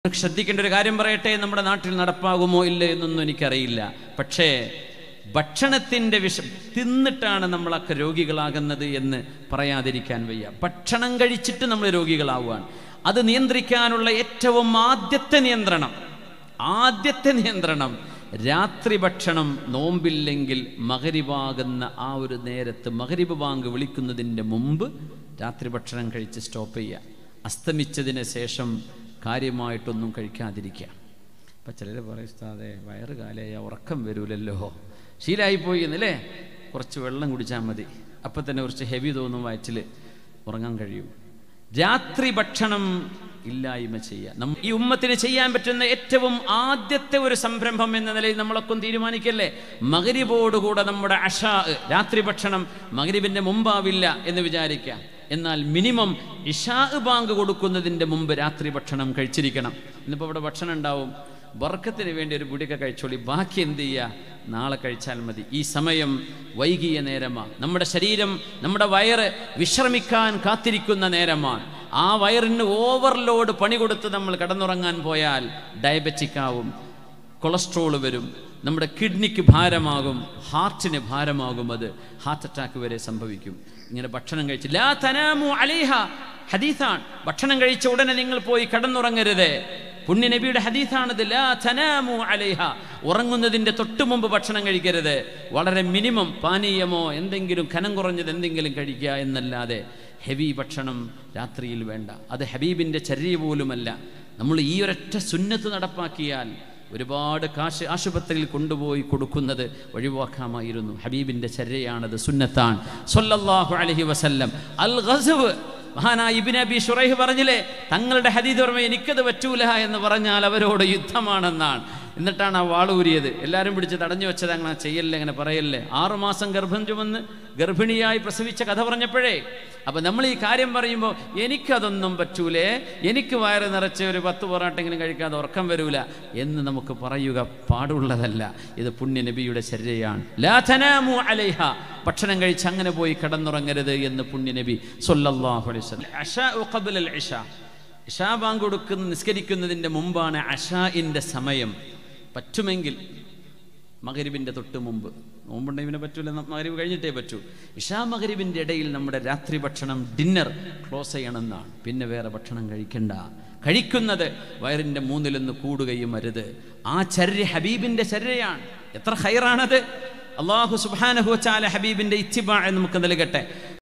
ശ്രദ്ധിക്കേണ്ട ഒരു കാര്യം പറയട്ടെ നമ്മുടെ നാട്ടിൽ നടപ്പാകുമോ ഇല്ല എന്നൊന്നും എനിക്കറിയില്ല പക്ഷേ ഭക്ഷണത്തിൻ്റെ വിഷം തിന്നിട്ടാണ് നമ്മളൊക്കെ രോഗികളാകുന്നത് എന്ന് പറയാതിരിക്കാൻ വയ്യ ഭക്ഷണം കഴിച്ചിട്ട് നമ്മൾ രോഗികളാവുകയാണ് അത് നിയന്ത്രിക്കാനുള്ള ഏറ്റവും ആദ്യത്തെ നിയന്ത്രണം ആദ്യത്തെ നിയന്ത്രണം രാത്രി ഭക്ഷണം നോമ്പില്ലെങ്കിൽ മകരിവാകുന്ന ആ ഒരു നേരത്ത് മകരിബ് ബാങ്ക് വിളിക്കുന്നതിൻ്റെ മുമ്പ് രാത്രി ഭക്ഷണം കഴിച്ച് സ്റ്റോപ്പ് ചെയ്യുക അസ്തമിച്ചതിന് ശേഷം കാര്യമായിട്ടൊന്നും കഴിക്കാതിരിക്കുക അപ്പം ചിലർ പറയും ഉസ്താദെ വയറ് കാലയായ ഉറക്കം വരൂലല്ലോ ശീലായിപ്പോയി എന്നല്ലേ കുറച്ച് വെള്ളം കുടിച്ചാൽ മതി അപ്പം തന്നെ കുറച്ച് ഹെവി തോന്നും വയറ്റിൽ ഉറങ്ങാൻ കഴിയും രാത്രി ഭക്ഷണം ഇല്ലായ്മ ചെയ്യുക നമ്മ ഈ ഉമ്മത്തിന് ചെയ്യാൻ പറ്റുന്ന ഏറ്റവും ആദ്യത്തെ ഒരു സംരംഭം എന്ന നിലയിൽ നമ്മളൊക്കെ ഒന്ന് തീരുമാനിക്കല്ലേ മകരിബോടുകൂടെ നമ്മുടെ അഷാ രാത്രി ഭക്ഷണം മകരിബിൻ്റെ മുമ്പാവില്ല എന്ന് വിചാരിക്കാം എന്നാൽ മിനിമം ഇഷാ ബാങ്ക് കൊടുക്കുന്നതിൻ്റെ മുമ്പ് രാത്രി ഭക്ഷണം കഴിച്ചിരിക്കണം ഇന്നിപ്പോൾ ഇവിടെ ഭക്ഷണം ഉണ്ടാവും ബർക്കത്തിന് വേണ്ടി ഒരു പിടിയൊക്കെ കഴിച്ചോളി ബാക്കി എന്ത് ചെയ്യുക നാളെ കഴിച്ചാൽ മതി ഈ സമയം വൈകിയ നേരമാണ് നമ്മുടെ ശരീരം നമ്മുടെ വയറ് വിശ്രമിക്കാൻ കാത്തിരിക്കുന്ന നേരമാണ് ആ വയറിന് ഓവർലോഡ് പണി കൊടുത്ത് നമ്മൾ കിടന്നുറങ്ങാൻ പോയാൽ ഡയബറ്റിക് ആവും കൊളസ്ട്രോൾ വരും നമ്മുടെ കിഡ്നിക്ക് ഭാരമാകും ഹാർട്ടിന് ഭാരമാകും അത് ഹാർട്ട് അറ്റാക്ക് വരെ സംഭവിക്കും ഇങ്ങനെ ഭക്ഷണം കഴിച്ച് ലാ തനാമു അലൈഹ ഹദീസാണ് ഭക്ഷണം കഴിച്ച ഉടനെ നിങ്ങൾ പോയി കിടന്നുറങ്ങരുത് പുണ്യ നബിയുടെ ഹദീസാണിത് ലാ തനാമു അലൈഹ ഉറങ്ങുന്നതിൻ്റെ തൊട്ട് മുമ്പ് ഭക്ഷണം കഴിക്കരുത് വളരെ മിനിമം പാനീയമോ എന്തെങ്കിലും കനം കുറഞ്ഞത് എന്തെങ്കിലും കഴിക്കുക എന്നല്ലാതെ ഹെവി ഭക്ഷണം രാത്രിയിൽ വേണ്ട അത് ഹബീബിൻ്റെ ചര്യ പോലുമല്ല നമ്മൾ ഈ ഒരൊറ്റ സുന്നത്ത് നടപ്പാക്കിയാൽ ഒരുപാട് കാശ് ആശുപത്രിയിൽ കൊണ്ടുപോയി കൊടുക്കുന്നത് ഒഴിവാക്കാമായിരുന്നു ഹബീബിൻ്റെ ചര്യയാണത് സുന്നത്താണ് സൊല്ലാഹു അലഹി വസല്ലം അൽ ഗസവ് മഹാനായ ഇബിൻ അബി ഷുറൈഹ് പറഞ്ഞില്ലേ തങ്ങളുടെ ഹദീദ് ഓർമ്മ എനിക്കത് പറ്റൂല എന്ന് പറഞ്ഞാൽ അവരോട് യുദ്ധമാണെന്നാണ് എന്നിട്ടാണ് ആ വാളൂരിയത് എല്ലാവരും പിടിച്ച് തടഞ്ഞു വെച്ചത് അങ്ങനെ ചെയ്യല്ലേ അങ്ങനെ പറയല്ലേ ആറുമാസം ഗർഭം ചുമന്ന് ഗർഭിണിയായി പ്രസവിച്ച കഥ പറഞ്ഞപ്പോഴേ അപ്പൊ നമ്മൾ ഈ കാര്യം പറയുമ്പോൾ എനിക്കതൊന്നും പറ്റൂലേ എനിക്ക് വയറ് നിറച്ച് ഒരു പത്ത് പൊറാട്ടെങ്കിലും കഴിക്കാതെ ഉറക്കം വരൂല എന്ന് നമുക്ക് പറയുക പാടുള്ളതല്ല ഇത് പുണ്യ നബിയുടെ ശരീരയാണ് ലാഥനാമു അലൈഹ ഭക്ഷണം കഴിച്ച് അങ്ങനെ പോയി കിടന്നുറങ്ങരുത് എന്ന് പുണ്യ നബി സൊല്ലാഹു അലൈഹി വസല്ലം അഷാ ഖബ്ലൽ ഇഷാ ഇഷാ ബാങ്ക് കൊടുക്കുന്ന നിസ്കരിക്കുന്നതിൻ്റെ മുമ്പാണ് അഷാഇൻ്റെ സമയം പറ്റുമെങ്കിൽ മകരിബിൻ്റെ തൊട്ട് മുമ്പ് നോമ്പുണ്ടെങ്കിൽ പിന്നെ പറ്റൂല മകരിബ് കഴിഞ്ഞിട്ടേ പറ്റൂ ഇഷാ മകരിബിൻ്റെ ഇടയിൽ നമ്മുടെ രാത്രി ഭക്ഷണം ഡിന്നർ ക്ലോസ് ചെയ്യണമെന്നാണ് പിന്നെ വേറെ ഭക്ഷണം കഴിക്കണ്ട കഴിക്കുന്നത് വയറിൻ്റെ മൂന്നിലൊന്ന് കൂടുകയും അരുത് ആ ചര്യ ഹബീബിൻ്റെ ചര്യയാണ് എത്ര ഹൈറാണത് അള്ളാഹു സുബാനഹു ചാല ഹബീബിൻ്റെ ഇത്തിബാ നമുക്ക് നൽകട്ടെ